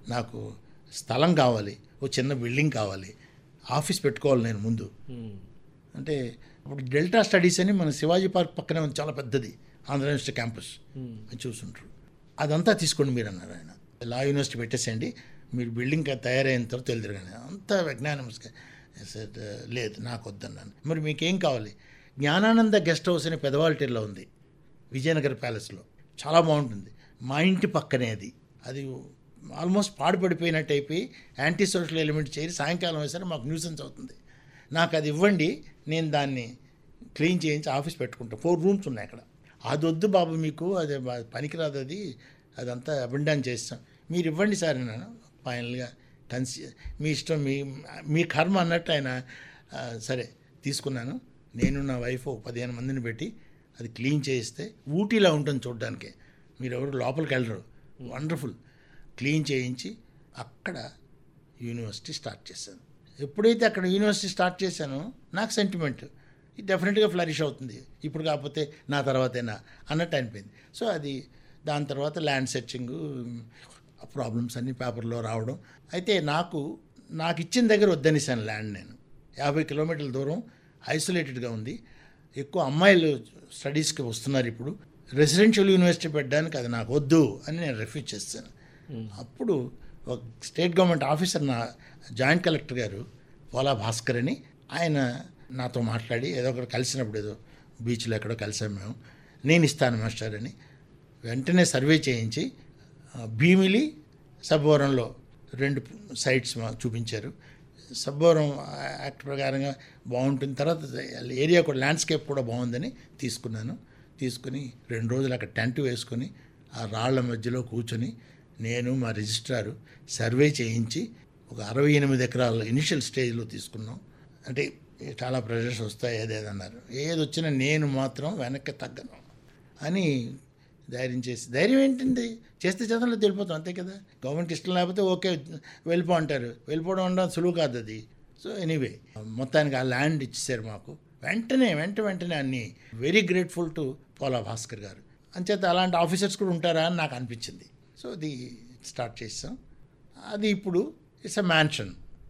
నాకు స్థలం కావాలి ఓ చిన్న బిల్డింగ్ కావాలి ఆఫీస్ పెట్టుకోవాలి నేను ముందు అంటే ఇప్పుడు డెల్టా స్టడీస్ అని మన శివాజీ పార్క్ పక్కనే ఉంది చాలా పెద్దది ఆంధ్ర యూనివర్సిటీ క్యాంపస్ అని చూసుంటారు అదంతా తీసుకోండి మీరు అన్నారు ఆయన లా యూనివర్సిటీ పెట్టేసేయండి మీరు బిల్డింగ్ తయారైన తర్వాత వెళ్తారు కానీ అంతా విజ్ఞానం said, లేదు నాకు వద్దన్నాను మరి మీకేం కావాలి జ్ఞానానంద గెస్ట్ హౌస్ అని పెదవాల్టీర్లో ఉంది విజయనగర్ ప్యాలెస్లో చాలా బాగుంటుంది మా ఇంటి పక్కనే అది అది ఆల్మోస్ట్ పాడుపడిపోయినట్టు అయిపోయి యాంటీ సోషల్ ఎలిమెంట్ చేరి సాయంకాలం వేసరికి మాకు న్యూసెన్స్ అవుతుంది నాకు అది ఇవ్వండి నేను దాన్ని క్లీన్ చేయించి ఆఫీస్ పెట్టుకుంటాను ఫోర్ రూమ్స్ ఉన్నాయి అక్కడ అది వద్దు బాబు మీకు అది బా- పనికిరాదు అది అదంతా అబిండాన్ చేస్తాం మీరు ఇవ్వండి సార్ అన్నాను ఫైనల్గా కన్సి మీ ఇష్టం మీ మీ కర్మ అన్నట్టు ఆయన ఆ, సరే తీసుకున్నాను నేను నా వైఫ్ ఒక పదిహేను మందిని పెట్టి అది క్లీన్ చేయిస్తే ఊటీలా ఉంటుంది చూడడానికి మీరు ఎవరు లోపలికి వెళ్ళరు వండర్ఫుల్ క్లీన్ చేయించి అక్కడ యూనివర్సిటీ స్టార్ట్ చేశాను ఎప్పుడైతే అక్కడ యూనివర్సిటీ స్టార్ట్ చేశానో నాకు సెంటిమెంట్ ఇది డెఫినెట్గా ఫ్లరిష్ అవుతుంది ఇప్పుడు కాకపోతే నా తర్వాతేనా అన్నట్టు అనిపోయింది సో అది దాని తర్వాత ల్యాండ్ సెర్చింగ్ ప్రాబ్లమ్స్ అన్నీ పేపర్లో రావడం అయితే నాకు నాకు ఇచ్చిన దగ్గర వద్దనిసాను ల్యాండ్ నేను యాభై కిలోమీటర్ల దూరం ఐసోలేటెడ్గా ఉంది ఎక్కువ అమ్మాయిలు స్టడీస్కి వస్తున్నారు ఇప్పుడు రెసిడెన్షియల్ యూనివర్సిటీ పెట్టడానికి అది నాకు వద్దు అని నేను రిఫ్యూజ్ చేస్తాను అప్పుడు ఒక స్టేట్ గవర్నమెంట్ ఆఫీసర్ నా జాయింట్ కలెక్టర్ గారు పోలా భాస్కర్ అని ఆయన నాతో మాట్లాడి ఏదో ఒకటి కలిసినప్పుడు ఏదో బీచ్లో ఎక్కడో కలిసాం మేము నేను ఇస్తాను మాస్టర్ అని వెంటనే సర్వే చేయించి ఆ, భీమిలి సబ్బవరంలో రెండు సైట్స్ మాకు చూపించారు సబ్బవరం యాక్ట్ ప్రకారంగా బాగుంటుంది తర్వాత ఏరియా కూడా ల్యాండ్స్కేప్ కూడా బాగుందని తీసుకున్నాను తీసుకుని రెండు రోజులు అక్కడ టెంట్ వేసుకొని ఆ రాళ్ల మధ్యలో కూర్చొని నేను మా రిజిస్ట్రారు సర్వే చేయించి ఒక అరవై ఎనిమిది ఎకరాల ఇనిషియల్ స్టేజ్లో తీసుకున్నాం అంటే చాలా ప్రెషర్స్ వస్తాయి అదేదన్నారు ఏది వచ్చినా నేను మాత్రం వెనక్కి తగ్గను అని ధైర్యం చేసి ధైర్యం ఏంటండి చేస్తే చదవలో తెలిపోతాం అంతే కదా గవర్నమెంట్ ఇష్టం లేకపోతే ఓకే వెళ్ళిపో అంటారు వెళ్ళిపోవడం ఉండడం సులువు కాదు అది సో ఎనీవే మొత్తానికి ఆ ల్యాండ్ ఇచ్చేసారు మాకు వెంటనే వెంట వెంటనే అన్ని వెరీ గ్రేట్ఫుల్ టు పోలా భాస్కర్ గారు అంచేత అలాంటి ఆఫీసర్స్ కూడా ఉంటారా అని నాకు అనిపించింది సో అది స్టార్ట్ చేసాం అది ఇప్పుడు ఇట్స్ అ మ్యాన్షన్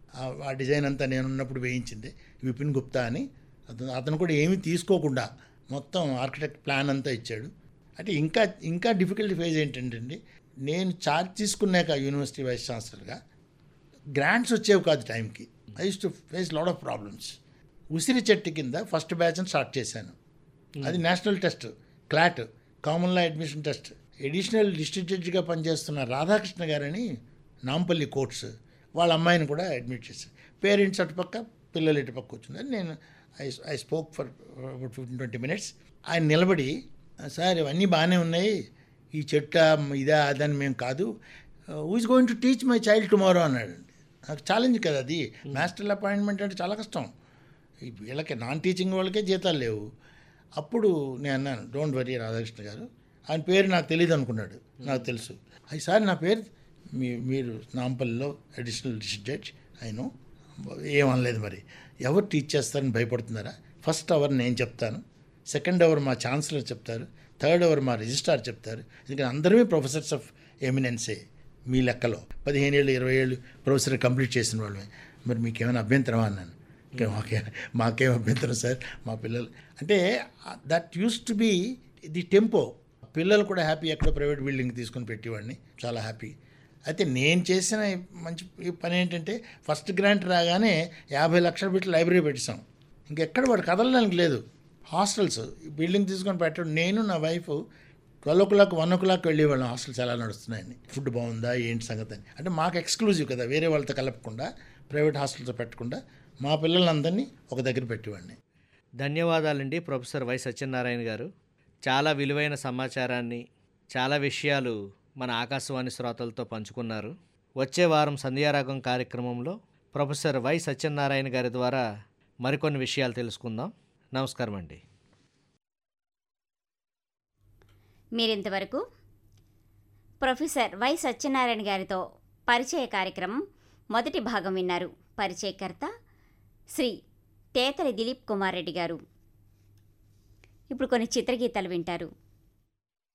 ఆ డిజైన్ అంతా నేను ఉన్నప్పుడు వేయించింది విపిన్ గుప్తా అని అతను అతను కూడా ఏమీ తీసుకోకుండా మొత్తం ఆర్కిటెక్ట్ ప్లాన్ అంతా ఇచ్చాడు అంటే ఇంకా ఇంకా డిఫికల్టీ ఫేజ్ ఏంటంటే నేను ఛార్జ్ తీసుకున్నాక యూనివర్సిటీ వైస్ ఛాన్సలర్గా గ్రాంట్స్ వచ్చేవి కాదు టైంకి I use to face lot of problems ఉసిరి చెట్టు కింద ఫస్ట్ బ్యాచ్ని స్టార్ట్ చేశాను అది national test CLAT common law admission test additional district జడ్జిగా పనిచేస్తున్న రాధాకృష్ణ గారని నాంపల్లి కోర్ట్స్ వాళ్ళ అమ్మాయిని కూడా అడ్మిట్ చేశారు పేరెంట్స్ అటుపక్క పిల్లలు ఇటుపక్క కూర్చున్నారు నేను I I spoke for about fifteen twenty minutes ఆయన నిలబడి సార్ ఇవన్నీ బాగానే ఉన్నాయి ఈ చెట్ట ఇదా అదని మేము కాదు who is going to teach my child tomorrow అన్నాడు నాకు ఛాలెంజ్ కదా అది మాస్టర్ల అపాయింట్మెంట్ అంటే చాలా కష్టం ఈ వీళ్ళకి నాన్ టీచింగ్ వాళ్ళకే జీతాలు లేవు అప్పుడు నేను అన్నాను డోంట్ వరీ రాధాకృష్ణ గారు ఆయన పేరు నాకు తెలియదు అనుకున్నాడు నాకు తెలుసు అయ్యి సార్ నా పేరు మీ మీరు నాంపల్లిలో అడిషనల్ డిస్ట్రిక్ట్ జడ్జ్ ఆయన ఏమనలేదు మరి ఎవరు టీచ్ చేస్తారని భయపడుతున్నారా ఫస్ట్ అవర్ నేను చెప్తాను సెకండ్ అవర్ మా ఛాన్సలర్ చెప్తారు థర్డ్ అవర్ మా రిజిస్ట్రార్ చెప్తారు ఎందుకంటే అందరమే ప్రొఫెసర్స్ ఆఫ్ ఎమినెన్సే మీ లెక్కలో పదిహేను ఏళ్ళు ఇరవై ఏళ్ళు ప్రొఫెసర్ కంప్లీట్ చేసిన వాళ్ళమే మరి మీకు ఏమైనా అభ్యంతరమా అన్నాను ఇంకా మాకే మాకేం అభ్యంతరం సార్ మా పిల్లలు అంటే that use to be the tempo పిల్లలు కూడా హ్యాపీ ఎక్కడ ప్రైవేట్ బిల్డింగ్ తీసుకొని పెట్టేవాడిని చాలా హ్యాపీ అయితే నేను చేసిన ఈ మంచి ఈ పని ఏంటంటే ఫస్ట్ గ్రాంట్ రాగానే యాభై లక్షలు పెట్టి లైబ్రరీ పెట్టేశాం ఇంకెక్కడ వాడు కదలడానికి లేదు హాస్టల్స్ బిల్డింగ్ తీసుకొని పెట్టడం నేను నా wife twelve o'clock one o'clock వెళ్ళేవాళ్ళం హాస్టల్స్ ఎలా నడుస్తున్నాయని ఫుడ్ బాగుందా ఏంటి సంగతి అని అంటే మాకు ఎక్స్క్లూజివ్ కదా వేరే వాళ్ళతో కలపకుండా ప్రైవేట్ హాస్టల్తో పెట్టకుండా మా పిల్లలందరినీ ఒక దగ్గర పెట్టేవాడిని ధన్యవాదాలండి ప్రొఫెసర్ వై సత్యనారాయణ గారు చాలా విలువైన సమాచారాన్ని చాలా విషయాలు మన ఆకాశవాణి శ్రోతలతో పంచుకున్నారు వచ్చే వారం సంధ్యారాగం కార్యక్రమంలో ప్రొఫెసర్ వై సత్యనారాయణ గారి ద్వారా మరికొన్ని విషయాలు తెలుసుకుందాం నమస్కారం అండి మీరింతవరకు ప్రొఫెసర్ వై సత్యనారాయణ గారితో పరిచయ కార్యక్రమం మొదటి భాగం విన్నారు పరిచయకర్త శ్రీ తేతలి దిలీప్ కుమార్ రెడ్డి గారు ఇప్పుడు కొన్ని చిత్రగీతాలు వింటారు